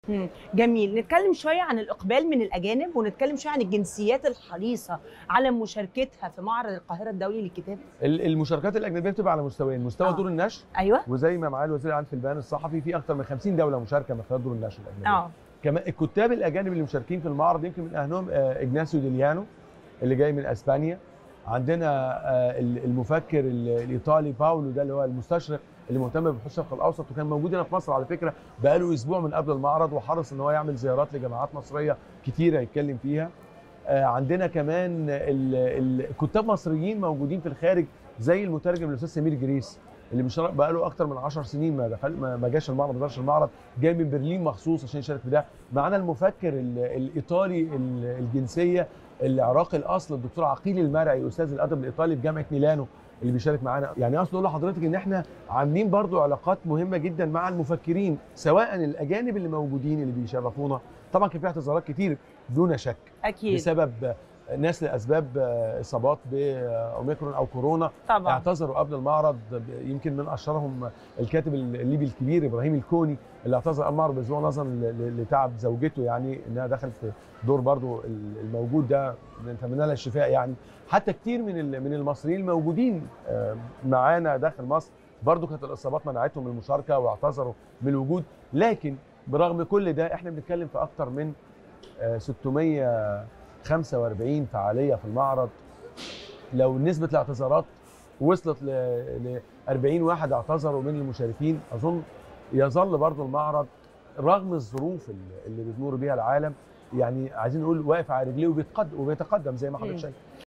مم. جميل نتكلم شوية عن الإقبال من الأجانب ونتكلم شوية عن الجنسيات الحريصة على مشاركتها في معرض القاهرة الدولي للكتاب ال- المشاركات الاجنبيه بتبقى على مستويين مستوى آه. دور النشر أيوه وزي ما معالي الوزير قال في البيان الصحفي في اكثر من 50 دوله مشاركه من خلال دور النشر الاجنبيه اه كمان الكتاب الاجانب اللي مشاركين في المعرض يمكن من اهمهم آه، اجناسيو ديليانو اللي جاي من اسبانيا عندنا آه، ال- المفكر ال- الايطالي باولو ده اللي هو المستشرق اللي مهتم ببحوث الشرق الاوسط وكان موجود هنا في مصر على فكره بقاله اسبوع من قبل المعرض وحرص ان هو يعمل زيارات لجامعات مصريه كتيره يتكلم فيها آه، عندنا كمان ال- ال- كتاب مصريين موجودين في الخارج زي المترجم الاستاذ سمير جريس اللي مشارك بقاله اكتر من 10 سنين ما دخل ما ما جاش المعرض ما دخلش المعرض جاي من برلين مخصوص عشان يشارك في ده معانا المفكر ال- الايطالي ال- الجنسيه العراقي الاصل الدكتور عقيل المرعي استاذ الادب الايطالي في جامعه ميلانو اللي بيشارك معانا يعني اقصد اقول لحضرتك ان احنا عاملين برضو علاقات مهمه جدا مع المفكرين سواء الاجانب اللي موجودين اللي بيشرفونا طبعا كان في اعتذارات كتير دون شك أكيد بسبب ناس لاسباب اصابات باوميكرون او كورونا طبعا اعتذروا قبل المعرض يمكن من اشهرهم الكاتب الليبي الكبير ابراهيم الكوني اللي اعتذر قبل المعرض باسبوع نظرا ل- لتعب زوجته يعني انها دخلت في دور برضو الموجود ده نتمنى لها الشفاء يعني حتى كتير من ال- من المصريين الموجودين آه، معانا داخل مصر برضو كانت الاصابات منعتهم من المشاركه واعتذروا من الوجود لكن برغم كل ده احنا بنتكلم في اكتر من آه، 645 فعاليه في المعرض لو نسبه الاعتذارات وصلت ل ل 40 واحد اعتذروا من المشاركين اظن يظل برضو المعرض رغم الظروف اللي- اللي بتمر بيها العالم يعني عايزين نقول واقف على رجليه وبيتقدم وبيتقدم زي ما مم. حضرتك شايف